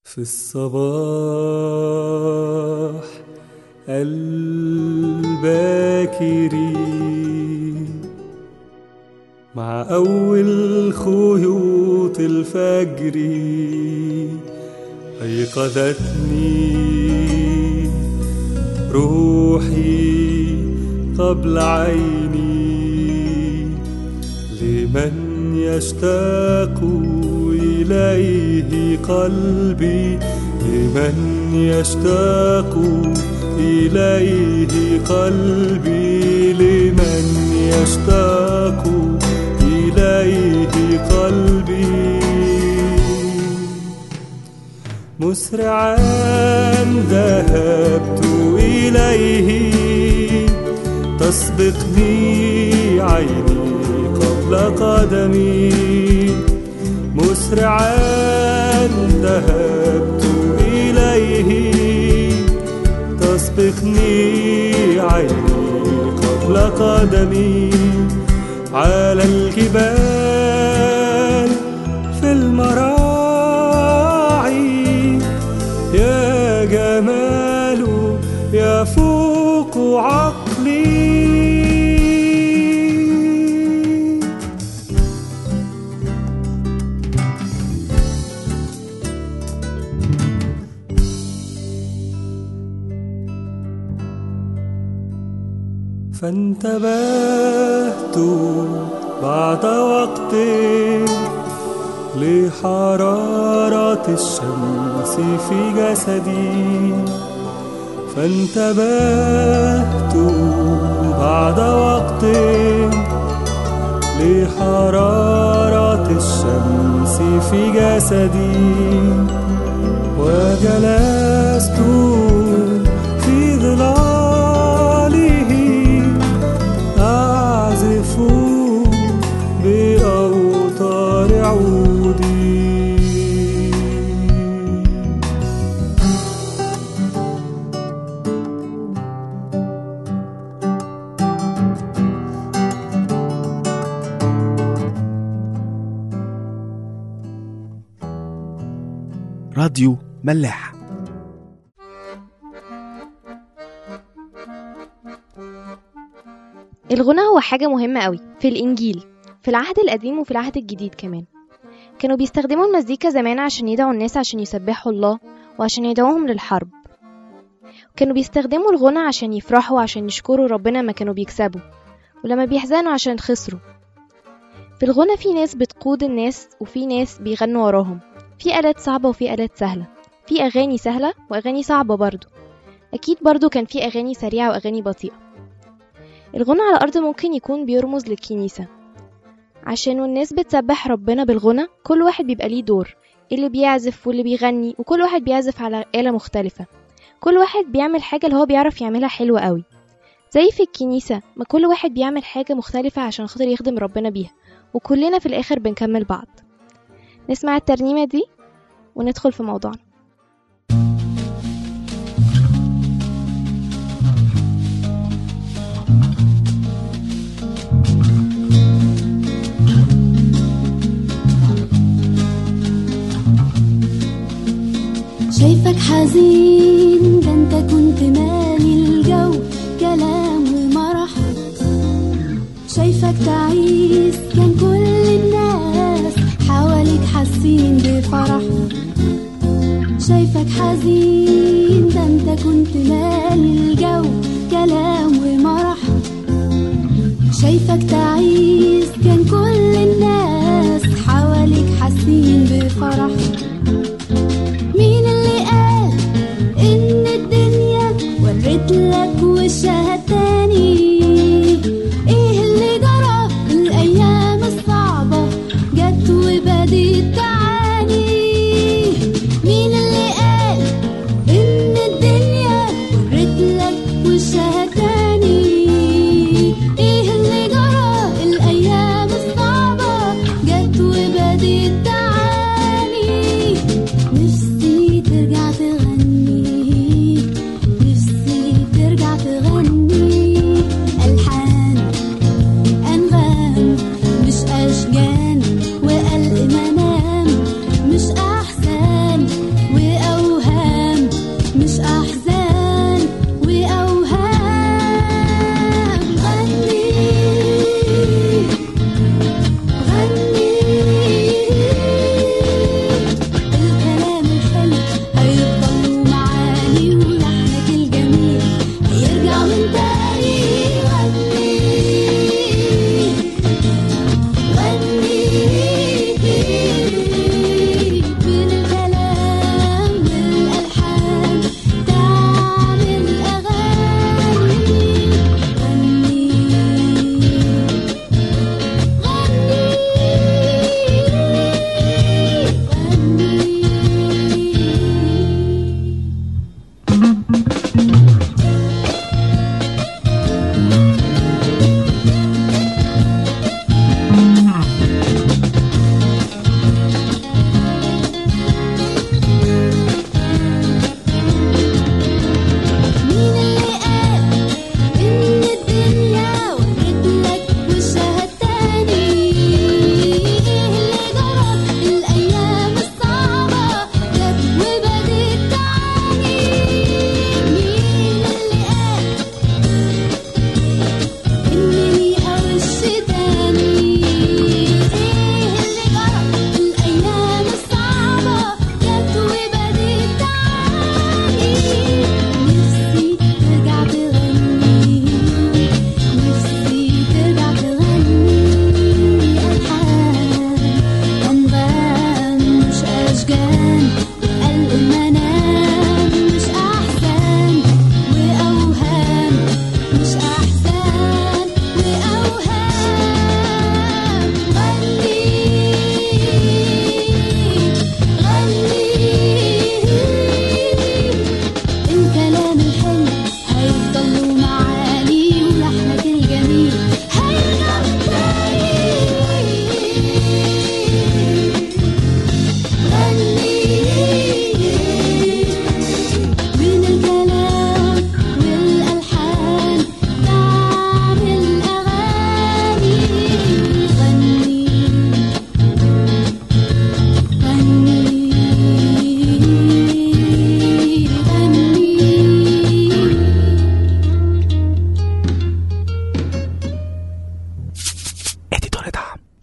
في الصباح الباكر مع أول خيوط الفجر أيقظتني روحي قبل عيني لمن يشتاق إليه قلبي لمن يشتاق إليه قلبي لمن يشتاق إليه قلبي مسرعا ذهبت إليه تسبقني عيني قبل قدمي مسرعا ذهبت إليه تسبقني عيني قبل قدمي على الجبال في المراعي يا جمال يفوق عقلي فانتبهت بعد وقت لحرارة الشمس في جسدي فانتبهت بعد وقت لحرارة الشمس في جسدي وجلست في ظلاله أعزف بأوتار عودي راديو ملاح الغنى هو حاجة مهمة قوي في الإنجيل في العهد القديم وفي العهد الجديد كمان كانوا بيستخدموا المزيكا زمان عشان يدعوا الناس عشان يسبحوا الله وعشان يدعوهم للحرب كانوا بيستخدموا الغنى عشان يفرحوا عشان يشكروا ربنا ما كانوا بيكسبوا ولما بيحزنوا عشان خسروا في الغنى في ناس بتقود الناس وفي ناس بيغنوا وراهم في آلات صعبة وفي آلات سهلة في أغاني سهلة وأغاني صعبة برضو أكيد برضو كان في أغاني سريعة وأغاني بطيئة الغنى على الأرض ممكن يكون بيرمز للكنيسة عشان والناس بتسبح ربنا بالغنى كل واحد بيبقى ليه دور اللي بيعزف واللي بيغني وكل واحد بيعزف على آلة مختلفة كل واحد بيعمل حاجة اللي هو بيعرف يعملها حلوة قوي زي في الكنيسة ما كل واحد بيعمل حاجة مختلفة عشان خاطر يخدم ربنا بيها وكلنا في الآخر بنكمل بعض نسمع الترنيمة دي وندخل في موضوعنا شايفك حزين ده انت كنت مالي الجو كلام ومرح شايفك تعيس كان كل الناس حواليك حاسين بفرح شايفك حزين ده انت كنت مالي الجو كلام ومرح شايفك تعيس كان كل الناس حواليك حاسين بفرح مين اللي قال ان الدنيا ورت لك وشها تاني ايه اللي جرى الايام الصعبة جت وبدت تعاني مين اللي قال ان الدنيا ورت لك وشها تاني ايه اللي جرى الايام الصعبة جت وبدت تعاني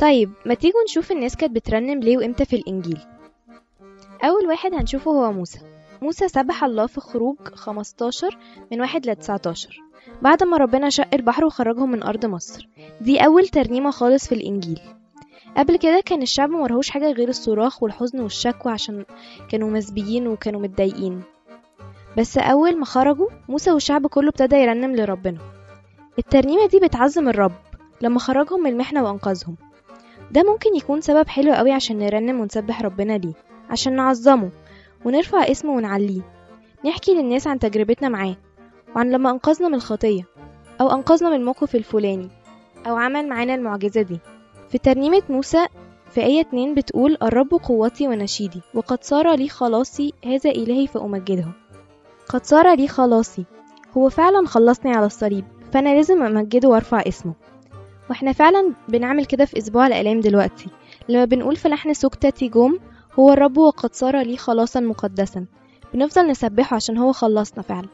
طيب ما تيجوا نشوف الناس كانت بترنم ليه وامتى في الإنجيل أول واحد هنشوفه هو موسى موسى سبح الله في خروج 15 من 1 ل 19 بعد ما ربنا شق البحر وخرجهم من أرض مصر دي أول ترنيمة خالص في الإنجيل قبل كده كان الشعب مرهوش حاجة غير الصراخ والحزن والشكوى عشان كانوا مسبيين وكانوا متضايقين بس أول ما خرجوا موسى والشعب كله ابتدى يرنم لربنا الترنيمة دي بتعظم الرب لما خرجهم من المحنة وأنقذهم ده ممكن يكون سبب حلو قوي عشان نرنم ونسبح ربنا ليه عشان نعظمه ونرفع اسمه ونعليه نحكي للناس عن تجربتنا معاه وعن لما أنقذنا من الخطية أو أنقذنا من الموقف الفلاني أو عمل معانا المعجزة دي في ترنيمة موسى في آية 2 بتقول الرب قوتي ونشيدي وقد صار لي خلاصي هذا إلهي فأمجده قد صار لي خلاصي هو فعلا خلصني على الصليب فأنا لازم أمجده وأرفع اسمه واحنا فعلا بنعمل كده في أسبوع الآلام دلوقتي لما بنقول في لحن سكتتي جوم هو الرب وقد صار لي خلاصا مقدسا بنفضل نسبحه عشان هو خلصنا فعلا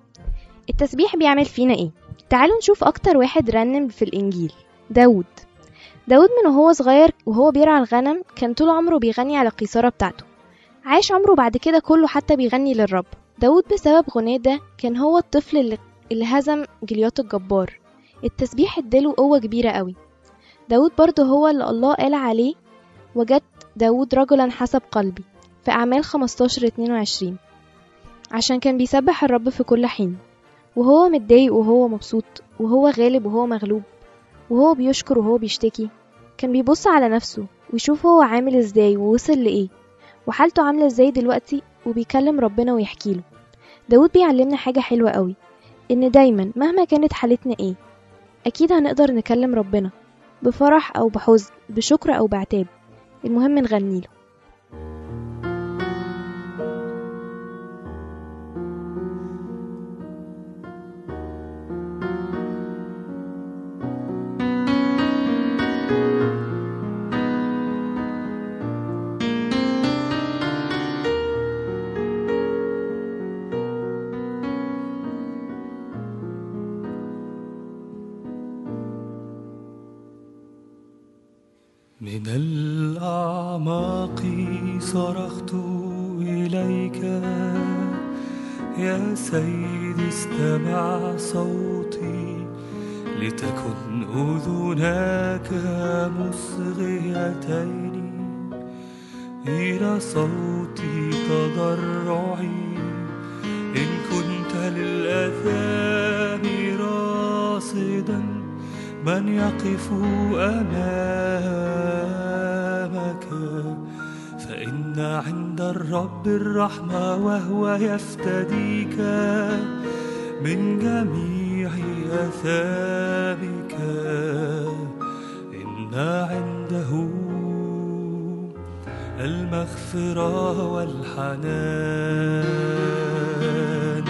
التسبيح بيعمل فينا ايه تعالوا نشوف اكتر واحد رنم في الانجيل داود داود من وهو صغير وهو بيرعى الغنم كان طول عمره بيغني على القيصرة بتاعته عاش عمره بعد كده كله حتى بيغني للرب داود بسبب غناه ده كان هو الطفل اللي, اللي هزم جليات الجبار التسبيح اداله قوة كبيرة قوي داود برضه هو اللي الله قال عليه وجدت داود رجلا حسب قلبي في أعمال 15 22 عشان كان بيسبح الرب في كل حين وهو متضايق وهو مبسوط وهو غالب وهو مغلوب وهو بيشكر وهو بيشتكي كان بيبص على نفسه ويشوف هو عامل ازاي ووصل لإيه وحالته عاملة ازاي دلوقتي وبيكلم ربنا ويحكيله داود بيعلمنا حاجة حلوة قوي إن دايما مهما كانت حالتنا ايه أكيد هنقدر نكلم ربنا بفرح أو بحزن بشكر أو بعتاب المهم نغنيله من الأعماق صرخت إليك يا سيدي استمع صوتي لتكن أذناك مصغيتين إلى صوتي تضرعي إن كنت للأثام راصدا من يقف أمامك فإن عند الرب الرحمة وهو يفتديك من جميع أثامك إن عنده المغفرة والحنان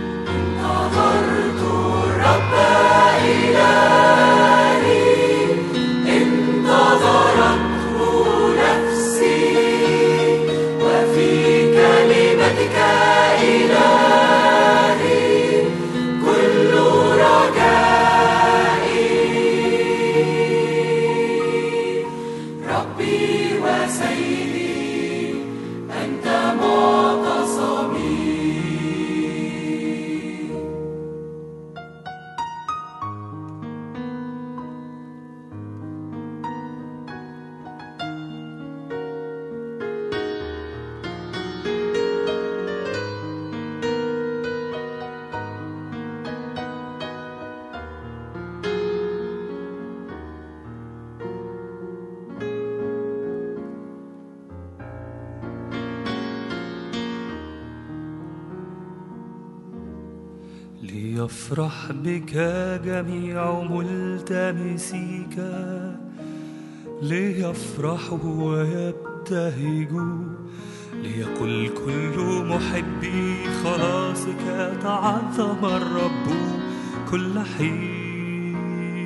ليفرح بك جميع ملتمسيك ليفرحوا ويبتهجوا ليقل كل محبي خلاصك تعظم الرب كل حين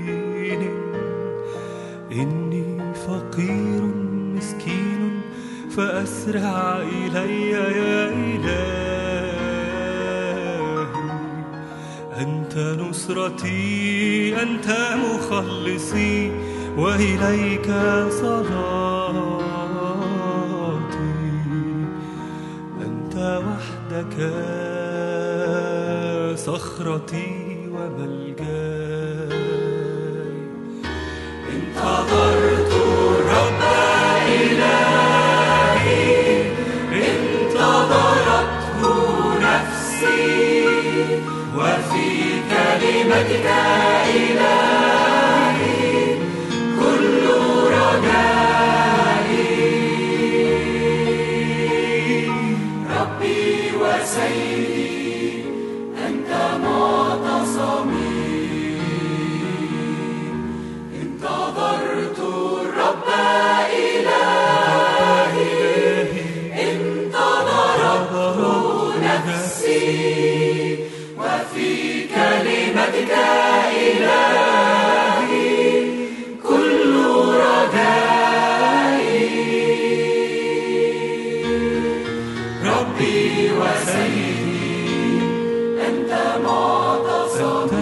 إني فقير مسكين فأسرع إلي يا إلهي أنت نصرتي أنت مخلصي وإليك صلاتي أنت وحدك صخرتي وملجاي انتظرت الرب إلهي انتظرته نفسي وفي كلمتك إلهي كل رجائي ربي وسيدي أنت معتصمي انتظرت الرب إلهي انتظرت نفسي وفي كلمتك إلهي كل رجائي ربي وسيدي أنت معتصمي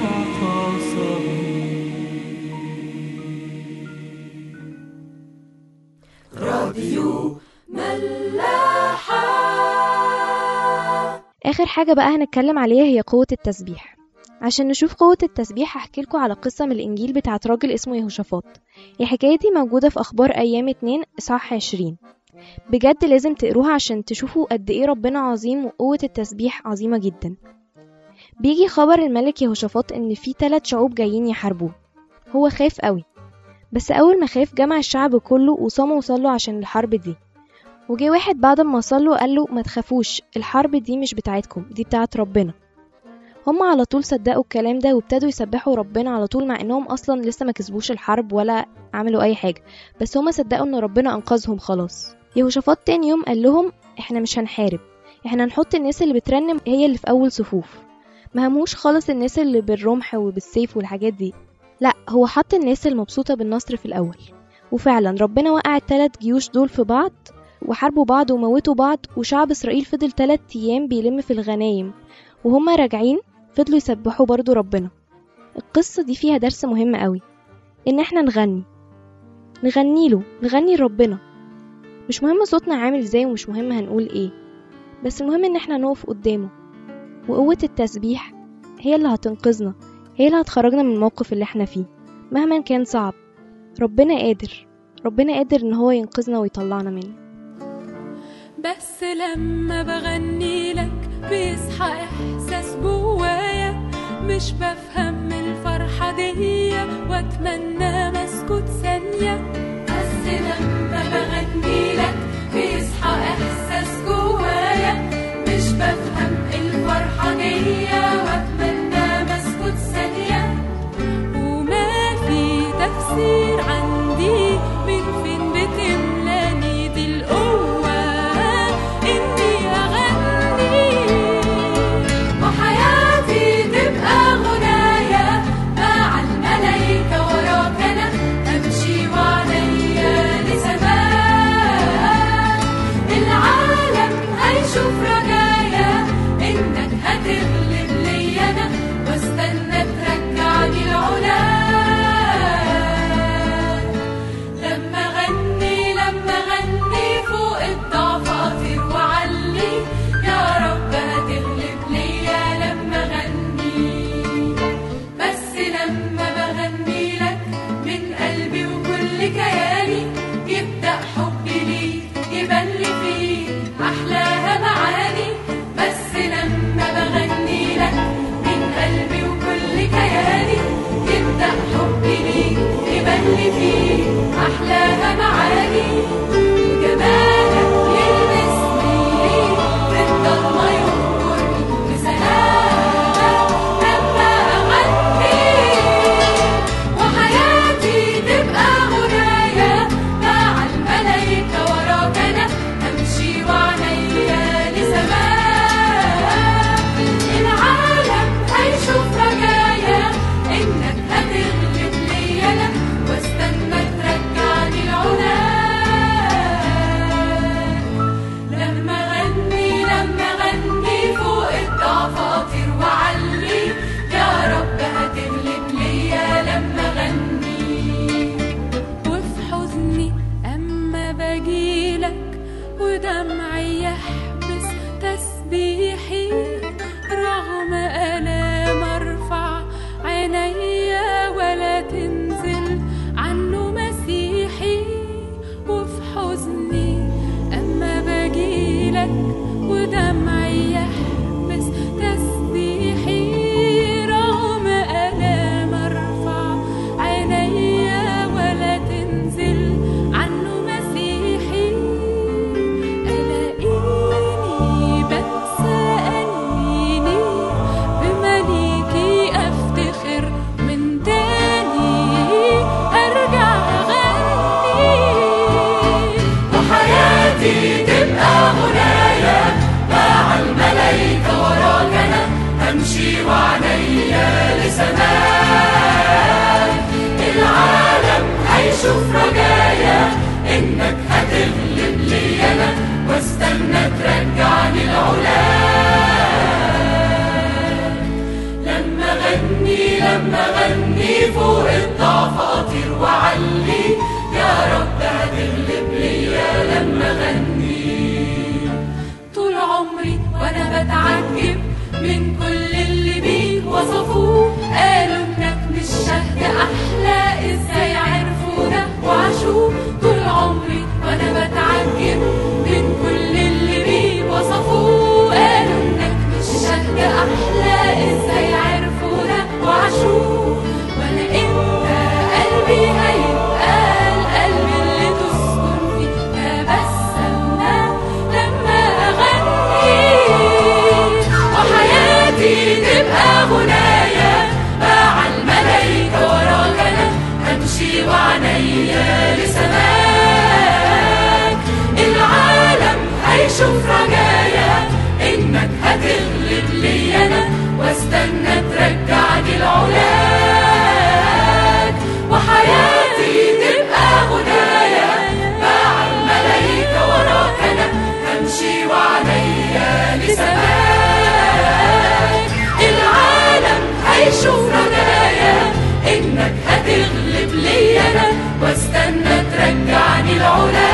آخر حاجة بقى هنتكلم عليها هي قوة التسبيح عشان نشوف قوة التسبيح هحكي لكم على قصة من الإنجيل بتاعت راجل اسمه يهوشافاط الحكاية دي موجودة في أخبار أيام اتنين إصحاح عشرين بجد لازم تقروها عشان تشوفوا قد إيه ربنا عظيم وقوة التسبيح عظيمة جدا بيجي خبر الملك يهوشافاط إن في تلات شعوب جايين يحاربوه هو خاف قوي بس أول ما خاف جمع الشعب كله وصاموا وصلوا عشان الحرب دي وجه واحد بعد ما صلوا قال له ما تخافوش الحرب دي مش بتاعتكم دي بتاعت ربنا هم على طول صدقوا الكلام ده وابتدوا يسبحوا ربنا على طول مع انهم اصلا لسه ما كسبوش الحرب ولا عملوا اي حاجه بس هم صدقوا ان ربنا انقذهم خلاص يهوشافاط تاني يوم قال لهم احنا مش هنحارب احنا هنحط الناس اللي بترنم هي اللي في اول صفوف ما هموش خالص الناس اللي بالرمح وبالسيف والحاجات دي لا هو حط الناس المبسوطه بالنصر في الاول وفعلا ربنا وقع التلات جيوش دول في بعض وحاربوا بعض وموتوا بعض وشعب إسرائيل فضل تلات أيام بيلم في الغنايم وهما راجعين فضلوا يسبحوا برضو ربنا القصة دي فيها درس مهم قوي إن إحنا نغني نغني له نغني لربنا مش مهم صوتنا عامل ازاي ومش مهم هنقول ايه بس المهم ان احنا نقف قدامه وقوة التسبيح هي اللي هتنقذنا هي اللي هتخرجنا من الموقف اللي احنا فيه مهما كان صعب ربنا قادر ربنا قادر ان هو ينقذنا ويطلعنا منه بس لما بغني لك بيصحى احساس جوايا مش بفهم الفرحة دي واتمنى ما اسكت ثانية بس لما بغني لك بيصحى احساس جوايا مش بفهم الفرحة دي واتمنى ما اسكت ثانية وما في تفسير عندي من فين بتملاني دي القوة إني أغني وحياتي تبقى غنايا مع الملايكة وراك أنا أمشي وعليا لسماء العالم هيشوف رجايا إنك هتغلب لي أنا واستنى ترجعني العلا لما غني لما غني فوق الضعف اطير وعلي يا رب هتغلب ليا لما غني بس لما بغني لك من قلبي وكل كياني يبدأ حبي ليك يبان لي فيك أحلاها معاني بس لما بغني لك من قلبي وكل كياني يبدأ حبي ليك يبان لي فيك أحلاها معاني وجمالك يلمسني في الضلمة ينكرني بسلامك لما أغني وحياتي تبقى غنايا مع الملايكة وراك أنا أمشي وعليا لسماء العالم هيشوف رجايا إنك هتغلب لي أنا واستنى ترجعني عمري وانا بتعجب من كل اللي بيه وصفوه قالوا انك مش شهد احلى ازاي عرفوا ده وعاشوه طول عمري وانا بتعجب من كل اللي بيه وصفوه قالوا انك مش شهد احلى ازاي عرفوا ده وعاشوه ولا انت قلبي هيبقى القلب اللي تسكن فيه تبسمنا لما اغني وحياتي تبقى غنايا مع الملايكة وراك انا همشي وعنيا لسماك العالم هيشوف رجايا انك هتغلب لي انا واستنى ترجعني لعلاك وحياتي تبقى غنايا مع الملايكة وراك انا همشي وعنيا لسماك العالم هيشوف رجايا انك هتغلب لي انا واستنى ترجعني لعلاك